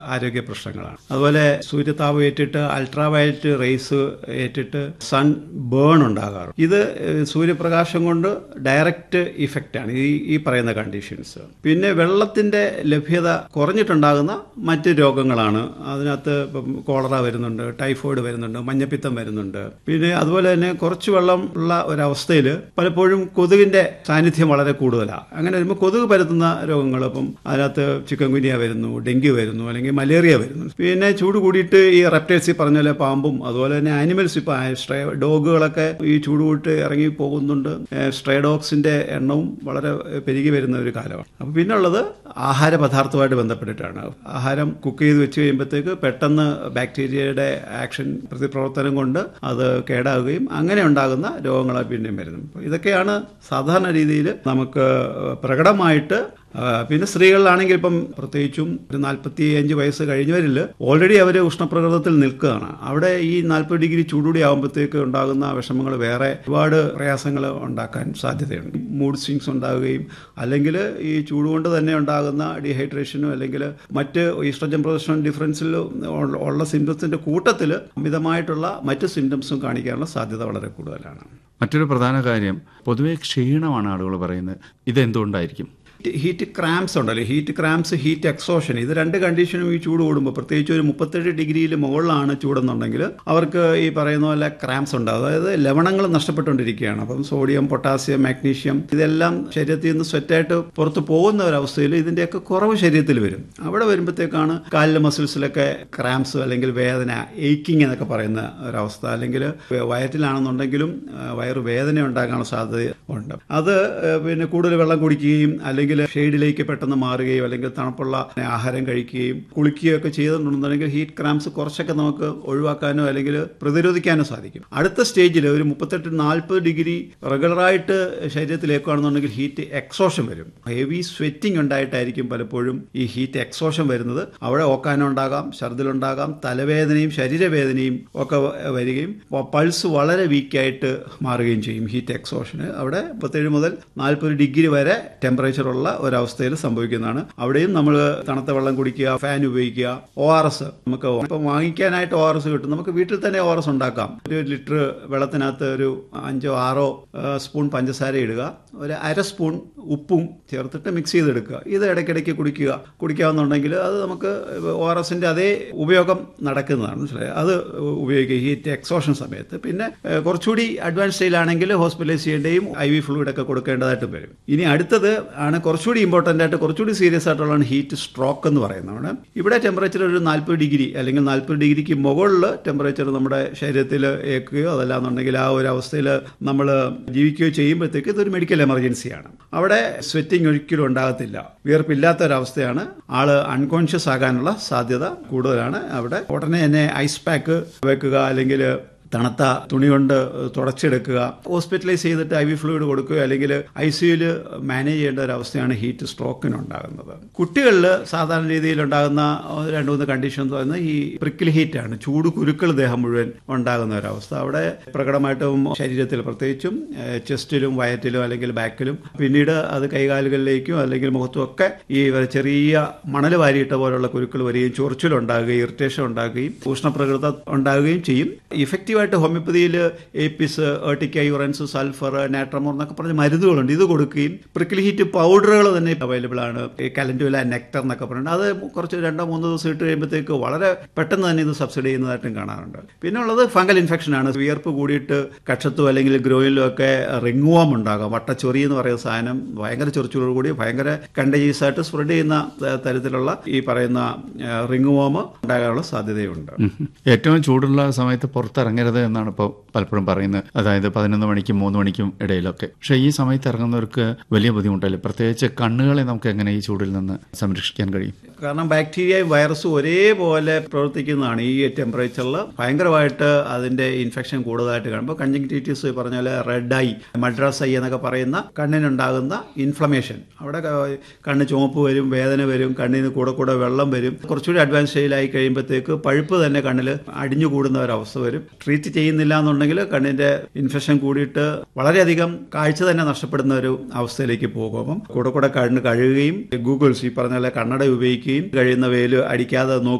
ആരോഗ്യ പ്രശ്നങ്ങളാണ് അതുപോലെ സൂര്യതാപം ഏറ്റിട്ട് അൾട്രാവയലറ്റ് റേസ് ഏറ്റിട്ട് സൺ ബേൺ ഉണ്ടാകാറുണ്ട് ഇത് ഏഹ്, സൂര്യപ്രകാശം കൊണ്ട് ഡയറക്റ്റ് ഇഫക്റ്റാണ് ഈ ഈ പറയുന്ന കണ്ടീഷൻസ് പിന്നെ വെള്ളത്തിന്റെ ലഭ്യത കുറഞ്ഞിട്ടുണ്ടാകുന്ന മറ്റ് രോഗങ്ങളാണ് അതിനകത്ത് ഇപ്പം കോളറ വരുന്നുണ്ട് ടൈഫോയിഡ് വരുന്നുണ്ട് മഞ്ഞപ്പിത്തം വരുന്നുണ്ട് പിന്നെ അതുപോലെ തന്നെ കുറച്ച് വെള്ളം ഉള്ള ഒരവസ്ഥയിൽ പലപ്പോഴും കൊതുകിന്റെ സാന്നിധ്യം വളരെ കൂടുതലാണ് അങ്ങനെ വരുമ്പോൾ കൊതുക് പരത്തുന്ന രോഗങ്ങൾ ഇപ്പം അതിനകത്ത് ചിക്കൻ ഗുനിയ വരുന്നു ഡെങ്കി വരുന്നു അല്ലെങ്കിൽ മലേറിയ വരുന്നു പിന്നെ ചൂട് കൂടിയിട്ട് ഈ റെപ്റ്റൈൽസ് ഈ പറഞ്ഞ പോലെ പാമ്പും അതുപോലെ തന്നെ ആനിമൽസ് ഇപ്പം സ്ട്രേ ഡോഗുകളൊക്കെ ഈ ചൂട് കൂട്ട് ഇറങ്ങി പോകുന്നുണ്ട് സ്ട്രേ ഡോഗ്സിന്റെ എണ്ണവും വളരെ പെരുകി വരുന്ന ഒരു കാലമാണ് അപ്പോൾ പിന്നെ ഉള്ളത് ആഹാര പദാർത്ഥവുമായിട്ട് ബന്ധപ്പെട്ടിട്ടാണ് ആഹാരം കുക്ക് ചെയ്ത് വെച്ച് കഴിയുമ്പോഴത്തേക്ക് പെട്ടെന്ന് ബാക്ടീരിയയുടെ ആക്ഷൻ പ്രതിപ്രവർത്തനം കൊണ്ട് അത് കേടാവുകയും അങ്ങനെ ഉണ്ടാകുന്ന രോഗങ്ങളാണ് പിന്നെയും വരുന്നത് അപ്പോൾ ഇതൊക്കെയാണ് സാധാരണ രീതിയിൽ നമുക്ക് പ്രകടമായിട്ട് ആ, പിന്നെ സ്ത്രീകളിലാണെങ്കിൽ ഇപ്പം പ്രത്യേകിച്ചും ഒരു നാൽപ്പത്തി അഞ്ച് വയസ്സ് കഴിഞ്ഞവരിൽ ഓൾറെഡി അവർ ഉഷ്ണപ്രകൃതത്തിൽ നിൽക്കുകയാണ് അവിടെ ഈ നാൽപ്പത് ഡിഗ്രി ചൂടുകൂടി ആകുമ്പോഴത്തേക്ക് ഉണ്ടാകുന്ന വിഷമങ്ങൾ വേറെ ഒരുപാട് പ്രയാസങ്ങൾ ഉണ്ടാക്കാൻ സാധ്യതയുണ്ട് മൂഡ് സ്വിങ്സ് ഉണ്ടാവുകയും അല്ലെങ്കിൽ ഈ ചൂട് കൊണ്ട് തന്നെ ഉണ്ടാകുന്ന ഡീഹൈഡ്രേഷനും അല്ലെങ്കിൽ മറ്റ് ഈസ്ട്രജൻ പ്രൊജസ്ട്രോൺ ഡിഫറൻസിൽ ഉള്ള സിംറ്റംസിന്റെ കൂട്ടത്തിൽ അമിതമായിട്ടുള്ള മറ്റ് സിംറ്റംസും കാണിക്കാനുള്ള സാധ്യത വളരെ കൂടുതലാണ് മറ്റൊരു പ്രധാന കാര്യം പൊതുവെ ക്ഷീണമാണ് ആളുകൾ പറയുന്നത് ഇതെന്തുകൊണ്ടായിരിക്കും ഹീറ്റ് ക്രാംസ് ഉണ്ടല്ലോ ഹീറ്റ് ക്രാംസ് ഹീറ്റ് എക്സോഷൻ ഇത് രണ്ട് കണ്ടീഷനും ഈ ചൂട് കൂടുമ്പോൾ പ്രത്യേകിച്ച് ഒരു മുപ്പത്തേഴ് ഡിഗ്രിയിൽ മുകളിലാണ് ചൂടെന്നുണ്ടെങ്കിൽ അവർക്ക് ഈ പറയുന്ന പോലെ ക്രാംസ് ഉണ്ടാകും അതായത് ലവണങ്ങൾ നഷ്ടപ്പെട്ടുകൊണ്ടിരിക്കുകയാണ് അപ്പം സോഡിയം പൊട്ടാസ്യം മാഗ്നീഷ്യം ഇതെല്ലാം ശരീരത്തിൽ നിന്ന് സ്വെറ്റായിട്ട് പുറത്ത് പോകുന്ന ഒരവസ്ഥയിൽ ഇതിൻ്റെയൊക്കെ കുറവ് ശരീരത്തിൽ വരും അവിടെ വരുമ്പോഴത്തേക്കാണ് കാലിലെ മസിൽസിലൊക്കെ ക്രാംസ് അല്ലെങ്കിൽ വേദന എയ്ക്കിങ് എന്നൊക്കെ പറയുന്ന ഒരവസ്ഥ അല്ലെങ്കിൽ വയറ്റിലാണെന്നുണ്ടെങ്കിലും ആ, വയറ് വേദന ഉണ്ടാകാനുള്ള സാധ്യത ഉണ്ട് അത് ആ, പിന്നെ കൂടുതൽ വെള്ളം കുടിക്കുകയും അല്ലെങ്കിൽ ഷെയ്ഡിലേക്ക് പെട്ടെന്ന് മാറുകയോ അല്ലെങ്കിൽ തണുപ്പുള്ള ആഹാരം കഴിക്കുകയും കുളിക്കുകയോ ഒക്കെ ചെയ്തിട്ടുണ്ടെന്നുണ്ടെങ്കിൽ ഹീറ്റ് ക്രാംസ് കുറച്ചൊക്കെ നമുക്ക് ഒഴിവാക്കാനോ അല്ലെങ്കിൽ പ്രതിരോധിക്കാനോ സാധിക്കും അടുത്ത സ്റ്റേജിൽ ഒരു മുപ്പത്തെട്ട് നാൽപ്പത് ഡിഗ്രി റെഗുലറായിട്ട് ശരീരത്തിലേക്കാണെന്നുണ്ടെങ്കിൽ ഹീറ്റ് എക്സോഷൻ വരും ഹെവി സ്വെറ്റിംഗ് ഉണ്ടായിട്ടായിരിക്കും പലപ്പോഴും ഈ ഹീറ്റ് എക്സോഷൻ വരുന്നത് അവിടെ ഓക്കാനുണ്ടാകാം ഛർദിലുണ്ടാകാം തലവേദനയും ശരീരവേദനയും ഒക്കെ വ- വരികയും പ- പൾസ് വളരെ വീക്കായിട്ട് മാറുകയും ചെയ്യും ഹീറ്റ് എക്സോഷന് അവിടെ മുപ്പത്തേഴ് മുതൽ നാൽപ്പത് ഡിഗ്രി വരെ ടെമ്പറേച്ചർ ഉള്ള ഒരവസ്ഥയിൽ സംഭവിക്കുന്നതാണ് അവിടെയും നമ്മൾ തണുത്ത വെള്ളം കുടിക്കുക ഫാൻ ഉപയോഗിക്കുക ഒ ആർ എസ് നമുക്ക് ഇപ്പം വാങ്ങിക്കാനായിട്ട് ഒ ആർ എസ് കിട്ടും നമുക്ക് വീട്ടിൽ തന്നെ ഒ ആർ എസ് ഉണ്ടാക്കാം ഒരു ലിറ്റർ വെള്ളത്തിനകത്ത് ഒരു അഞ്ചോ ആറോ ആ, സ്പൂൺ പഞ്ചസാര ഇടുക ഒരു അര സ്പൂൺ ഉപ്പും ചേർത്തിട്ട് മിക്സ് ചെയ്തെടുക്കുക ഇത് ഇടയ്ക്കിടയ്ക്ക് കുടിക്കുക കുടിക്കാവുന്നുണ്ടെങ്കിൽ അത് നമുക്ക് ഒ ആർ എസിൻ്റെ അതേ ഉപയോഗം നടക്കുന്നതാണ് മനസ്സിലായത് അത് ഉപയോഗിക്കുക ഹീറ്റ് എക്സോഷൻ സമയത്ത് പിന്നെ ഏ, കുറച്ചുകൂടി അഡ്വാൻസ് സ്റ്റൈലാണെങ്കിൽ ഹോസ്പിറ്റലൈസ് ചെയ്യേണ്ടയും ഐ വി ഫ്ലൂയിഡ് ഒക്കെ കൊടുക്കേണ്ടതായിട്ട് വരും ഇനി അടുത്തത് ആണ് കുറച്ചുകൂടി ഇമ്പോർട്ടൻ്റ് ആയിട്ട് കുറച്ചുകൂടി സീരിയസ് ആയിട്ടുള്ളതാണ് ഹീറ്റ് സ്ട്രോക്ക് എന്ന് പറയുന്നതാണ് ഇവിടെ ടെമ്പറേച്ചർ ഒരു നാൽപ്പത് ഡിഗ്രി അല്ലെങ്കിൽ നാൽപ്പത് ഡിഗ്രിക്ക് മുകളിൽ ടെമ്പറേച്ചർ നമ്മുടെ ശരീരത്തിൽ ഏൽക്കുകയോ അതല്ലാന്നുണ്ടെങ്കിൽ ആ ഒരു അവസ്ഥയിൽ നമ്മൾ ജീവിക്കുകയോ ചെയ്യുമ്പോഴത്തേക്ക് ഇതൊരു മെഡിക്കൽ എമർജൻസിയാണ് അവിടെ സ്വെറ്റിംഗ് ഒരിക്കലും ഉണ്ടാകത്തില്ല വിയർപ്പില്ലാത്ത ഒരവസ്ഥയാണ് ആള് അൺകോൺഷ്യസ് ആകാനുള്ള സാധ്യത കൂടുതലാണ് അവിടെ ഉടനെ തന്നെ ഐസ് പാക്ക് വെക്കുക അല്ലെങ്കിൽ തണുത്ത തുണി കൊണ്ട് തുടച്ചെടുക്കുക ഹോസ്പിറ്റലൈസ് ചെയ്തിട്ട് ഐ വി ഫ്ലൂയിഡ് കൊടുക്കുകയോ അല്ലെങ്കിൽ ഐ സിയുയിൽ മാനേജ് ചെയ്യേണ്ട ഒരു അവസ്ഥയാണ് ഹീറ്റ് സ്ട്രോക്കിന് ഉണ്ടാകുന്നത് കുട്ടികളിൽ സാധാരണ രീതിയിൽ ഉണ്ടാകുന്ന രണ്ട് മൂന്ന് കണ്ടീഷൻ എന്ന് പറയുന്നത് ഈ പ്രിക്കിൾ ഹീറ്റാണ് ചൂട് കുരുക്കൾ ദേഹം മുഴുവൻ ഉണ്ടാകുന്ന ഒരവസ്ഥ അവിടെ പ്രകടമായിട്ടും ശരീരത്തിൽ പ്രത്യേകിച്ചും ഏഹ്, ചെസ്റ്റിലും വയറ്റിലും അല്ലെങ്കിൽ ബാക്കിലും പിന്നീട് അത് കൈകാലുകളിലേക്കും അല്ലെങ്കിൽ മുഖത്തും ഒക്കെ ഈ ചെറിയ മണൽ വാരിയിട്ട പോലുള്ള കുരുക്കൾ വരികയും ചൊറിച്ചിലുണ്ടാകുകയും ഇറിറ്റേഷൻ ഉണ്ടാകുകയും ഉഷ്ണപ്രകൃതം ഉണ്ടാകുകയും ചെയ്യും ഇഫക്റ്റീവായിട്ട് ഹോമിയോപ്പതിയിൽ ഏപ്പിസ് ഏർട്ടിക്ക യുറൻസ് സൾഫർ നാട്രമോർ എന്നൊക്കെ പറഞ്ഞ മരുന്നുകളുണ്ട് ഇത് കൊടുക്കുകയും പ്രിക്കിൾ ഹീറ്റ് പൗഡറുകൾ തന്നെ അവൈലബിൾ ആണ് ഈ കലൻറ്റുല നെക്ടർ എന്നൊക്കെ പറഞ്ഞിട്ട് അത് കുറച്ച് രണ്ടോ മൂന്നോ ദിവസം ഇട്ട് കഴിയുമ്പോഴത്തേക്ക് വളരെ പെട്ടെന്ന് തന്നെ ഇത് സബ്സിഡി ചെയ്യുന്നതായിട്ടും കാണാറുണ്ട് പിന്നെ ഉള്ളത് ഫംഗൽ ഇൻഫെക്ഷൻ ആണ് വിയർപ്പ് കൂടിയിട്ട് കക്ഷത്തും അല്ലെങ്കിൽ ഗ്രോയിലും ഒക്കെ റിംഗ്വോം ഉണ്ടാകാം വട്ടച്ചൊറി എന്ന് പറയുന്ന സാധനം ഭയങ്കര ചൊറിച്ചിലോട് കൂടി ഭയങ്കര കണ്ടജീസ് ആയിട്ട് സ്പ്രെഡ് ചെയ്യുന്ന ത- തരത്തിലുള്ള ഈ പറയുന്ന റിംഗ്വോം ഉണ്ടാകാനുള്ള സാധ്യതയുണ്ട് ഉം. ഏറ്റവും ചൂടുള്ള സമയത്ത് പുറത്തിറങ്ങരുത് എന്നാണ് ഇപ്പോൾ പലപ്പോഴും പറയുന്നത് അതായത് പതിനൊന്ന് മണിക്കും മൂന്ന് മണിക്കും ഇടയിലൊക്കെ പക്ഷേ ഈ സമയത്ത് ഇറങ്ങുന്നവർക്ക് വലിയ ബുദ്ധിമുട്ടല്ലേ പ്രത്യേകിച്ച് കണ്ണുകളെ നമുക്ക് എങ്ങനെ ഈ ചൂടിൽ നിന്ന് സംരക്ഷിക്കാൻ കഴിയും കാരണം ബാക്ടീരിയയും വൈറസും ഒരേപോലെ പ്രവർത്തിക്കുന്നതാണ് ഈ ടെമ്പറേച്ചറിൽ ഭയങ്കരമായിട്ട് അതിന്റെ ഇൻഫെക്ഷൻ കൂടുതലായിട്ട് കാണുമ്പോൾ കൺജങ്ക്റ്റീറ്റീസ് പറഞ്ഞ പോലെ റെഡ് ഐ മഡ്രാസ് ഐ എന്നൊക്കെ പറയുന്ന കണ്ണിനുണ്ടാകുന്ന ഇൻഫ്ലമേഷൻ അവിടെ ക- കണ്ണ് ചുവപ്പ് വരും വേദന വരും കണ്ണിന് കൂടെ കൂടെ വെള്ളം വരും കുറച്ചുകൂടി അഡ്വാൻസ് സ്റ്റേജിലായി കഴിയുമ്പോഴത്തേക്ക് പഴുപ്പ് തന്നെ കണ്ണിൽ അടിഞ്ഞു കൂടുന്ന ഒരവസ്ഥ വരും ട്രീറ്റ്മെന്റ് ട്രീറ്റ് ചെയ്യുന്നില്ല എന്നുണ്ടെങ്കിൽ കണ്ണിന്റെ ഇൻഫെക്ഷൻ കൂടിയിട്ട് വളരെയധികം കാഴ്ച തന്നെ നഷ്ടപ്പെടുന്ന ഒരു അവസ്ഥയിലേക്ക് പോകും അപ്പം കൂടെ കൂടെ കണ്ണ് കഴുകുകയും ഗൂഗിൾസ് ഈ പറഞ്ഞ പോലെ കണ്ണട ഉപയോഗിക്കുകയും കഴിയുന്ന വെയിൽ അടിക്കാതെ നോക്കുകയും